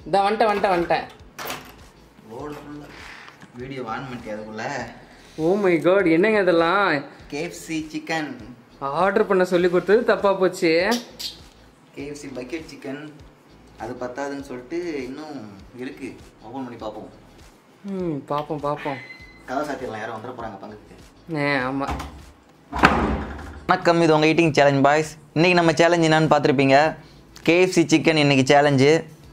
இந்த வந்துட்டேன் வந்துட்டேன் வந்துட்டேன் லோடு ஃபுல்லாக வீடியோ ஆன் பண்ணிட்டு அதுக்குள்ள ஓ மை காட் என்னங்க இதெல்லாம் கேஎஃப்சி சிக்கன் ஆர்டர் பண்ண சொல்லி கொடுத்தது தப்பா போச்சு கேஎஃப்சி பக்கெட் சிக்கன் அது பத்தாதுன்னு சொல்லிட்டு இன்னும் இருக்கு ஓப்பன் பண்ணி பார்ப்போம் ம் பார்ப்போம் பார்ப்போம் கதை சாத்திடலாம் யாரும் வந்துட போகிறாங்க பங்குக்கு ஏ ஆமாம் வணக்கம் இது உங்கள் ஈட்டிங் சேலஞ்ச் பாய்ஸ் இன்றைக்கி நம்ம சேலஞ்ச் என்னன்னு பார்த்துருப்பீங்க கேஎஃப்சி சிக்கன் இன்றைக்கி சேலஞ்சு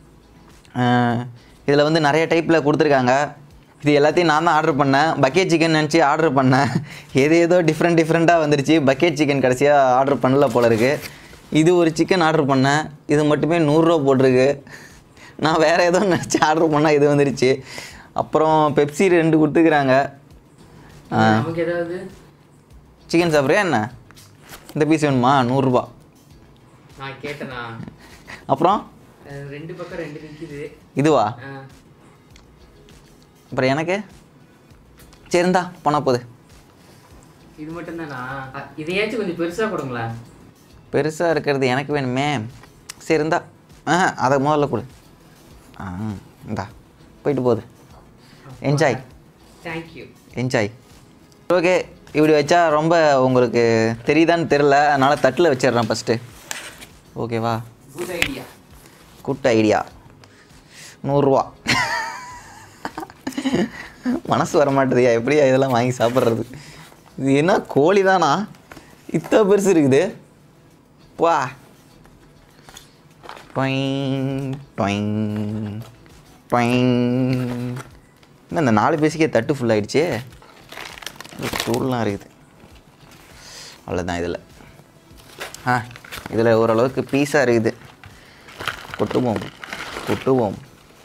இதில் வந்து நிறைய டைப்பில் கொடுத்துருக்காங்க இது எல்லாத்தையும் நான் தான் ஆர்டர் பண்ணேன் பக்கெட் சிக்கன் நினச்சி ஆர்டர் பண்ணேன் எது ஏதோ டிஃப்ரெண்ட் டிஃப்ரெண்ட்டாக வந்துருச்சு பக்கெட் சிக்கன் கடைசியாக ஆர்டர் பண்ணல போல இருக்குது இது ஒரு சிக்கன் ஆர்டர் பண்ணேன் இது மட்டுமே நூறுரூவா போட்டிருக்கு நான் வேறு ஏதோ நினச்சி ஆர்டர் பண்ணால் இது வந்துருச்சு அப்புறம் பெப்சி ரெண்டு கொடுத்துக்கிறாங்க நமக்கு ஏதாவது சிக்கன் சாப்பிட்றியா என்ன இந்த பீஸ் வேணுமா நூறுரூபா நான் கேட்டேனா அப்புறம் அஹ் ரெண்டு பக்கம் ரெண்டு நிற்கிது இதுவா அப்புறம் எனக்கு சரிந்தா போனால் போகுது இது மட்டும் தானா இதையாச்சும் கொஞ்சம் பெருசா கொடுங்களேன் பெருசாக இருக்கிறது எனக்கு வேணுமே சரி இருந்தா ஆ அதை முதல்ல கொடு ஆ இந்தா போயிட்டு போகுது என்ஜாய் தேங்க்யூ என்ஜாய் ஓகே இப்படி வச்சா ரொம்ப உங்களுக்கு தெரியுதான்னு தெரில அதனால் தட்டில் வச்சிடுறேன் ஃபஸ்ட்டு ஓகேவா குட் ஐடியா குட் ஐடியா நூறுரூவா மனசு வர மாட்டேதுயா எப்படியா இதெல்லாம் வாங்கி சாப்பிட்றது இது என்ன கோழி தானா இத்தனை பெருசு இருக்குது வா டொயிங் டொயிங் டொயிங் என்ன இந்த நாலு பேசிக்கே தட்டு ஃபுல் ஆயிடுச்சு ஸ்டூல்லாம் இருக்குது அவ்வளோதான் இதில் ஆ இதில் ஓரளவுக்கு பீஸாக இருக்குது கொட்டுவோம் கொட்டுவோம்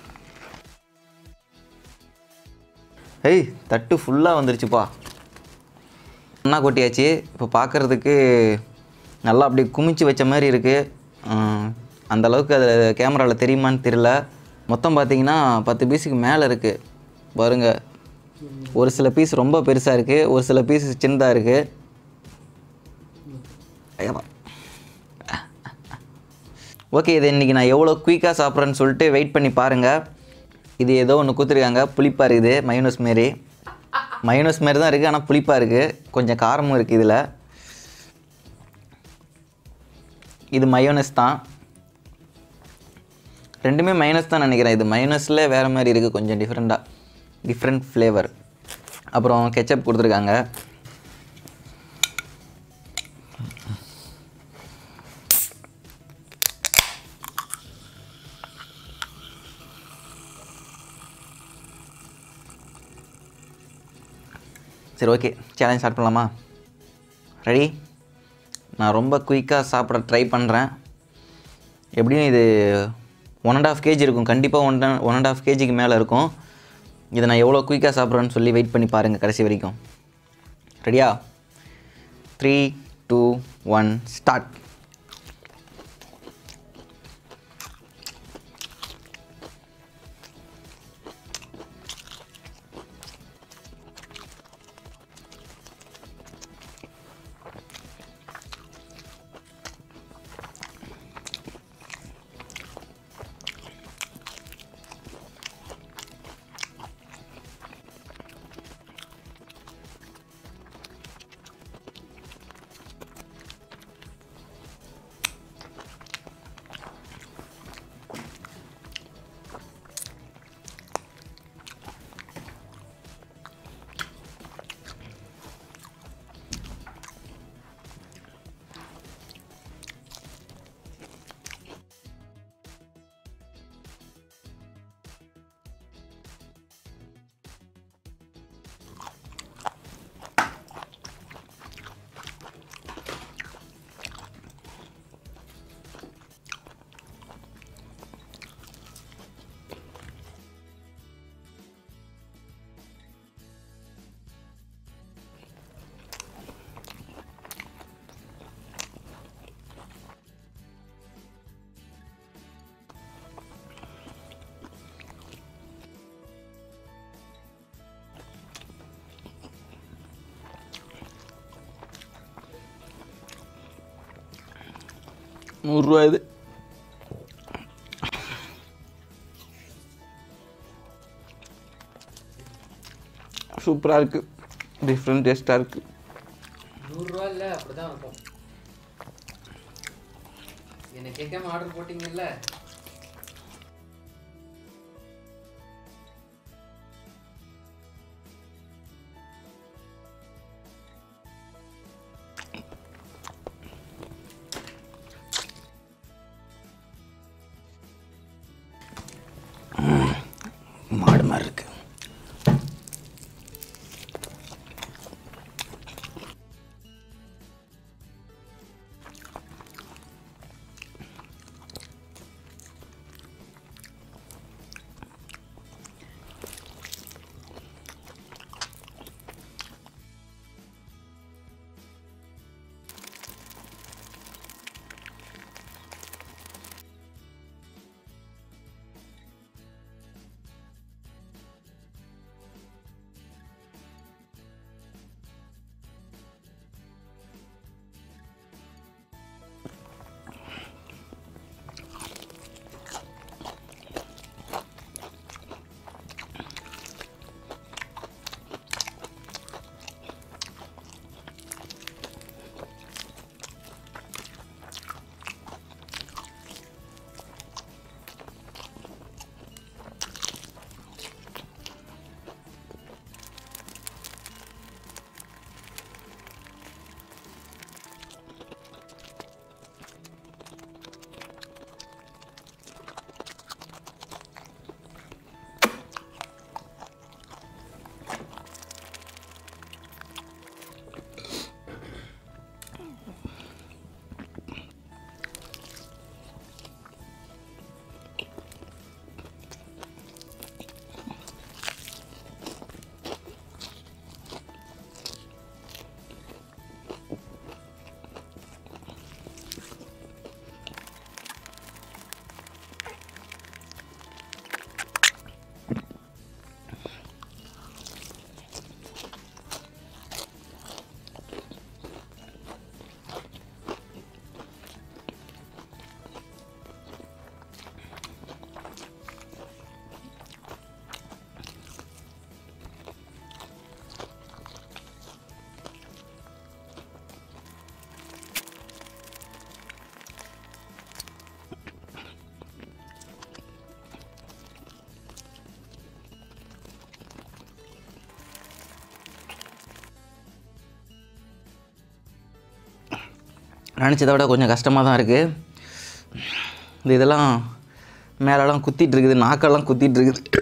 ஏய் தட்டு ஃபுல்லாக வந்துருச்சுப்பா ஒன்றா கொட்டியாச்சு இப்போ பார்க்குறதுக்கு நல்லா அப்படி குமிச்சு வச்ச மாதிரி இருக்குது அந்த அளவுக்கு அதில் கேமராவில் தெரியுமான்னு தெரியல மொத்தம் பார்த்தீங்கன்னா பத்து பீஸுக்கு மேலே இருக்குது பாருங்க ஒரு சில பீஸ் ரொம்ப பெருசாக இருக்குது ஒரு சில பீஸ் சின்னதாக இருக்குது ஐயப்பா ஓகே இது இன்றைக்கி நான் எவ்வளோ குயிக்காக சாப்பிட்றேன்னு சொல்லிட்டு வெயிட் பண்ணி பாருங்கள் இது ஏதோ ஒன்று கொடுத்துருக்காங்க புளிப்பாக இருக்குது மயோனஸ் மாரி மயோனஸ் மாரி தான் இருக்குது ஆனால் புளிப்பாக இருக்குது கொஞ்சம் காரமும் இருக்குது இதில் இது மயோனஸ் தான் ரெண்டுமே மைனஸ் தான் நினைக்கிறேன் இது மைனஸில் வேறு மாதிரி இருக்குது கொஞ்சம் டிஃப்ரெண்ட்டாக டிஃப்ரெண்ட் ஃப்ளேவர் அப்புறம் கெச்சப் கொடுத்துருக்காங்க சரி ஓகே சேலஞ்ச் ஸ்டார்ட் பண்ணலாமா ரெடி நான் ரொம்ப குயிக்காக சாப்பிட ட்ரை பண்ணுறேன் எப்படியும் இது ஒன் அண்ட் ஆஃப் கேஜி இருக்கும் கண்டிப்பாக ஒன் ஒன் அண்ட் ஆஃப் கேஜிக்கு மேலே இருக்கும் இதை நான் எவ்வளோ குயிக்காக சாப்பிட்றேன்னு சொல்லி வெயிட் பண்ணி பாருங்கள் கடைசி வரைக்கும் ரெடியா த்ரீ டூ ஒன் ஸ்டார்ட் நூறுரூவா இது சூப்பராக இருக்குது டிஃப்ரெண்ட் டேஸ்ட்டாக இருக்குது நூறுரூவா இல்லை அப்படிதான் இருக்கும் என்னை கேட்காம ஆர்டர் போட்டீங்கல்ல மாடு மாதிரி இருக்குது நினச்சதை விட கொஞ்சம் கஷ்டமாக தான் இருக்குது இந்த இதெல்லாம் மேலெல்லாம் குத்திட்டு இருக்குது நாக்கெல்லாம் குத்திட்டு இருக்குது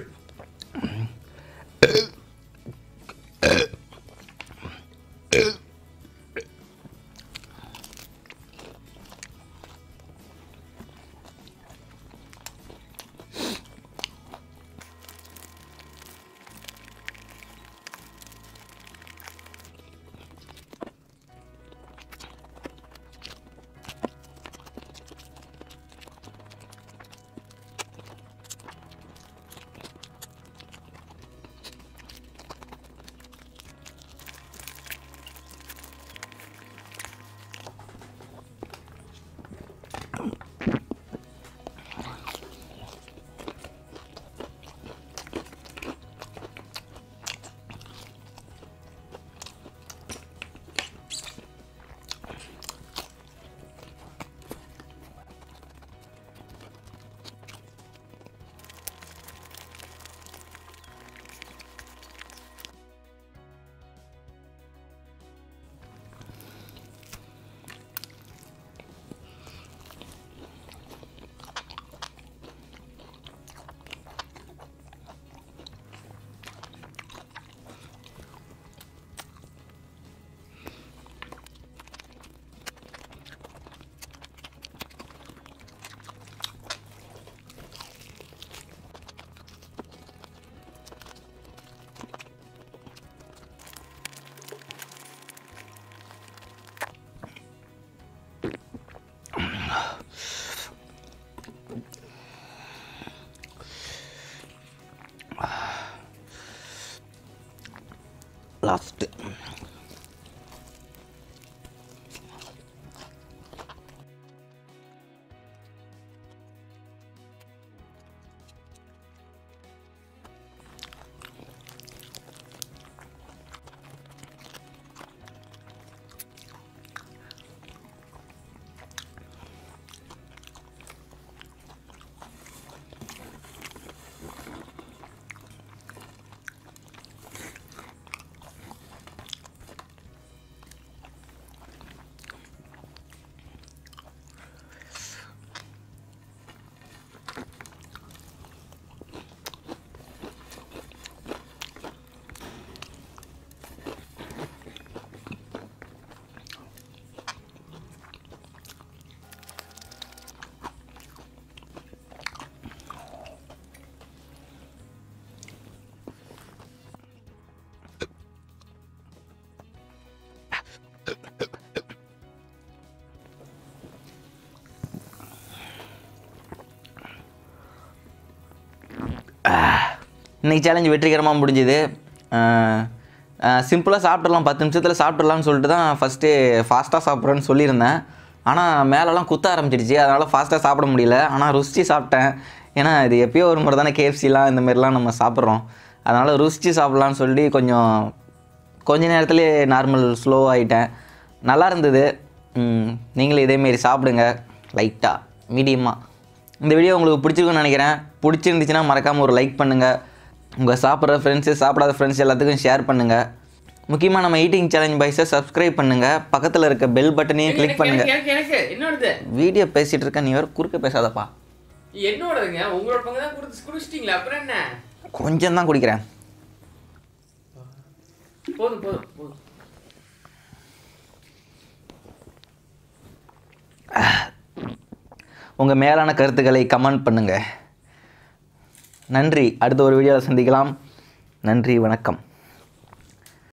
லாஸ்ட்டு இன்னைக்கு சேலஞ்ச் வெற்றிகரமாக முடிஞ்சுது சிம்பிளாக சாப்பிட்றலாம் பத்து நிமிஷத்தில் சாப்பிட்றலாம்னு சொல்லிட்டு தான் ஃபஸ்ட்டு ஃபாஸ்ட்டாக சாப்பிட்றேன்னு சொல்லியிருந்தேன் ஆனால் மேலெலாம் குத்த ஆரம்பிச்சிடுச்சு அதனால் ஃபாஸ்ட்டாக சாப்பிட முடியல ஆனால் ருசிச்சு சாப்பிட்டேன் ஏன்னா இது எப்பயோ ஒரு முறை தானே கேஎஃப்சிலாம் இந்த மாதிரிலாம் நம்ம சாப்பிட்றோம் அதனால் ருசிச்சு சாப்பிட்லான்னு சொல்லி கொஞ்சம் கொஞ்ச நேரத்துலேயே நார்மல் ஸ்லோ ஆகிட்டேன் நல்லா இருந்தது ம், நீங்களும் இதேமாரி சாப்பிடுங்க லைட்டாக மீடியமாக இந்த வீடியோ உங்களுக்கு பிடிச்சிருக்குன்னு நினைக்கிறேன் பிடிச்சிருந்துச்சுன்னா மறக்காமல் ஒரு லைக் பண்ணுங்கள் உங்கள் சாப்பிட்ற ஃப்ரெண்ட்ஸு சாப்பிடாத ஃப்ரெண்ட்ஸ் எல்லாத்துக்கும் ஷேர் பண்ணுங்கள் முக்கியமாக நம்ம ஈட்டிங் சேலஞ்ச் பாய்ஸை சப்ஸ்கிரைப் பண்ணுங்கள் பக்கத்தில் இருக்க பெல் பட்டனையும் கிளிக் எனக்கு பண்ணுங்கள் எனக்கு எனக்கு என்னோடது வீடியோ பேசிகிட்டு இருக்க நீ வேறு குறுக்க பேசாதப்பா என்னோடதுங்க உங்களோட பங்கு தான் குடிச்சு குடிச்சிட்டீங்களா அப்புறம் என்ன கொஞ்சம் தான் குடிக்கிறேன் போதும் போதும் போதும் உங்கள் மேலான கருத்துக்களை கமெண்ட் பண்ணுங்கள் நன்றி அடுத்த ஒரு வீடியோவில் சந்திக்கலாம் நன்றி வணக்கம்